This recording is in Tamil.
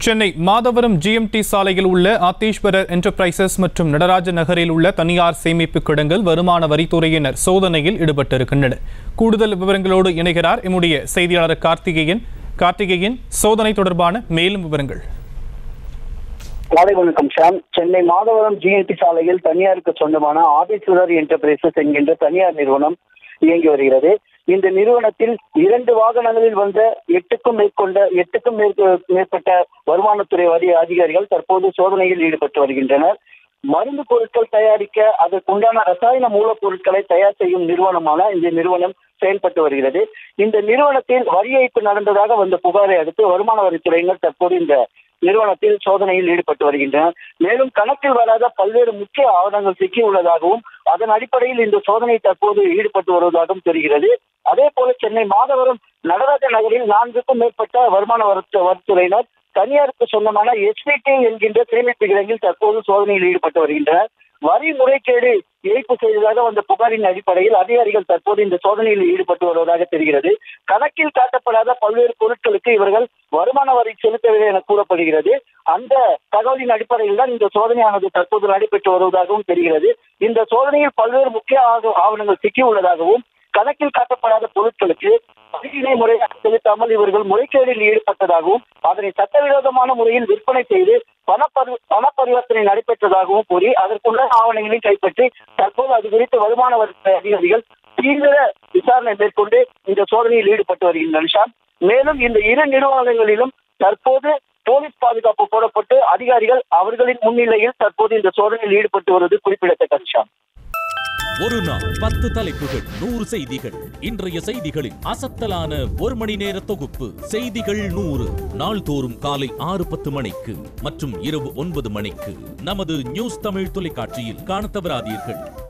சென்னை மாதவரம் ஜிஎம்டி சாலையில் உள்ள ஆத்தீஸ்வரர் என்டர்பிரைசஸ் மற்றும் நடராஜ நகரில் உள்ள தனியார் சேமிப்பு கிடங்கில் வருமான வரித்துறையினர் சோதனையில் ஈடுபட்டிருக்கின்றனர் கூடுதல் விவரங்களோடு இணைகிறார் எம்முடைய செய்தியாளர் கார்த்திகேயன் கார்த்திகேயன் சோதனை தொடர்பான மேலும் விவரங்கள் காலை வணக்கம் ஷாம் சென்னை மாதவரம் ஜிஎன்டி சாலையில் தனியாருக்கு சொந்தமான ஆதிசுரர் என்டர்பிரைசஸ் என்கின்ற தனியார் நிறுவனம் இயங்கி வருகிறது இந்த நிறுவனத்தில் இரண்டு வாகனங்களில் வந்த எட்டுக்கும் மேற்கொண்ட எட்டுக்கும் மேற்க- மேற்பட்ட வருமானத்துறை வரி அதிகாரிகள் தற்போது சோதனையில் ஈடுபட்டு வருகின்றனர் மருந்து பொருட்கள் தயாரிக்க அதற்குண்டான ரசாயன மூலப்பொருட்களை தயார் செய்யும் நிறுவனமான இந்த நிறுவனம் செயல்பட்டு வருகிறது இந்த நிறுவனத்தில் வரி ஏய்ப்பு நடந்ததாக வந்த புகாரை அடுத்து வருமான வரித்துறையினர் தற்போது இந்த நிறுவனத்தில் சோதனையில் ஈடுபட்டு வருகின்றனர் மேலும் கணக்கில் வராத பல்வேறு முக்கிய ஆவணங்கள் சிக்கியுள்ளதாகவும் அதன் அடிப்படையில் இந்த சோதனை தற்போது ஈடுபட்டு வருவதாகவும் தெரிகிறது அதே போல சென்னை மாதவரம் நடராஜ நகரில் நான்குக்கும் மேற்பட்ட வருமான வரித்து- வரித்துறையினர் தனியாருக்கு சொந்தமான எஸ்பிடி என்கின்ற சேமிப்பு கிடங்கில் தற்போது சோதனையில் ஈடுபட்டு வருகின்றனர் வரி முறைகேடு ஏய்ப்பு செய்ததாக வந்த புகாரின் அடிப்படையில் அதிகாரிகள் தற்போது இந்த சோதனையில் ஈடுபட்டு வருவதாக தெரிகிறது கணக்கில் காட்டப்படாத பல்வேறு பொருட்களுக்கு இவர்கள் வருமான வரி செலுத்தவில்லை என கூறப்படுகிறது அந்த தகவலின் அடிப்படையில் தான் இந்த சோதனையானது தற்போது நடைபெற்று வருவதாகவும் தெரிகிறது இந்த சோதனையில் பல்வேறு முக்கிய ஆக- ஆவணங்கள் சிக்கியுள்ளதாகவும் கணக்கில் காட்டப்படாத பொருட்களுக்கு வரியினை முறையாக செலுத்தாமல் இவர்கள் முறைகேடில் ஈடுபட்டதாகவும் அதனை சட்டவிரோதமான முறையில் விற்பனை செய்து பணப்பரி பண பரிவர்த்தனை நடைபெற்றதாகவும் கூறி அதற்குள்ள ஆவணங்களை கைப்பற்றி தற்போது அது குறித்து வருமான வரித்துறை அதிகாரிகள் தீவிர விசாரணை மேற்கொண்டு இந்த சோதனையில் ஈடுபட்டு வருகின்றனர் ஷாம் மேலும் இந்த இரு நிறுவனங்களிலும் தற்போது போலீஸ் பாதுகாப்பு போடப்பட்டு அதிகாரிகள் அவர்களின் முன்னிலையில் தற்போது இந்த சோதனையில் ஈடுபட்டு வருவது குறிப்பிடத்தக்கது ஷாம் ஒரு நாள் பத்து தலைப்புகள் நூறு செய்திகள் இன்றைய செய்திகளின் அசத்தலான ஒரு மணி நேர தொகுப்பு செய்திகள் நூறு நாள்தோறும் காலை ஆறு பத்து மணிக்கு மற்றும் இரவு ஒன்பது மணிக்கு நமது நியூஸ் தமிழ் தொலைக்காட்சியில் காணத் தவறாதீர்கள்